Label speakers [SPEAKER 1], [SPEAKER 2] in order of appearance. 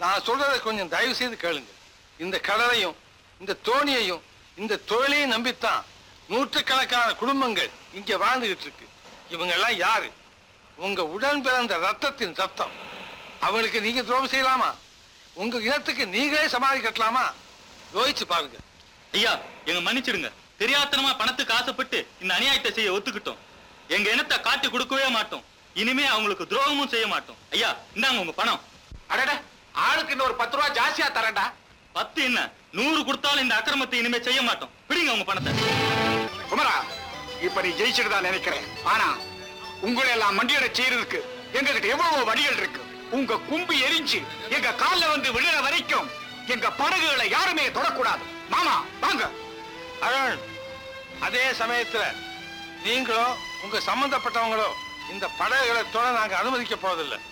[SPEAKER 1] நான் சொல்றதை கொஞ்சம் தயவு செய்து கேளுங்க இந்த கடலையும் இந்த தோணியையும் இந்த தொழிலையும் நம்பித்தான் நூற்றுக்கணக்கான குடும்பங்கள் இங்க வாழ்ந்துகிட்டு இருக்கு இவங்க எல்லாம் யாரு உங்க உடன் பிறந்த ரத்தத்தின் சத்தம் அவங்களுக்கு நீங்க துரோகம் செய்யலாமா உங்க இனத்துக்கு நீங்களே சமாதி கட்டலாமா யோசிச்சு பாருங்க
[SPEAKER 2] ஐயா எங்க மன்னிச்சிடுங்க தெரியாத்தனமா பணத்துக்கு ஆசைப்பட்டு இந்த அநியாயத்தை செய்ய ஒத்துக்கிட்டோம் எங்க இனத்தை காட்டி கொடுக்கவே மாட்டோம் இனிமே அவங்களுக்கு துரோகமும் செய்ய மாட்டோம் ஐயா இந்தாங்க உங்க பணம்
[SPEAKER 3] அடட ஆளுக்கு இன்னொரு பத்து ரூபா ஜாஸ்தியா தரேன்டா
[SPEAKER 2] பத்து என்ன நூறு கொடுத்தாலும் இந்த அக்கிரமத்தை இனிமே செய்ய மாட்டோம் பிடிங்க உங்க பணத்தை
[SPEAKER 3] குமரா இப்ப நீ ஜெயிச்சிட்டு தான் நினைக்கிறேன் ஆனா உங்களை எல்லாம் மண்டியட செய்யறதுக்கு எங்ககிட்ட எவ்வளவு வழிகள் இருக்கு உங்க கும்பி எரிஞ்சு எங்க கால்ல வந்து விழுற வரைக்கும் எங்க படகுகளை யாருமே தொடக்கூடாது மாமா வாங்க
[SPEAKER 1] அருண் அதே சமயத்துல நீங்களோ உங்க சம்பந்தப்பட்டவங்களோ இந்த படகுகளை தொட நாங்க அனுமதிக்க போவதில்லை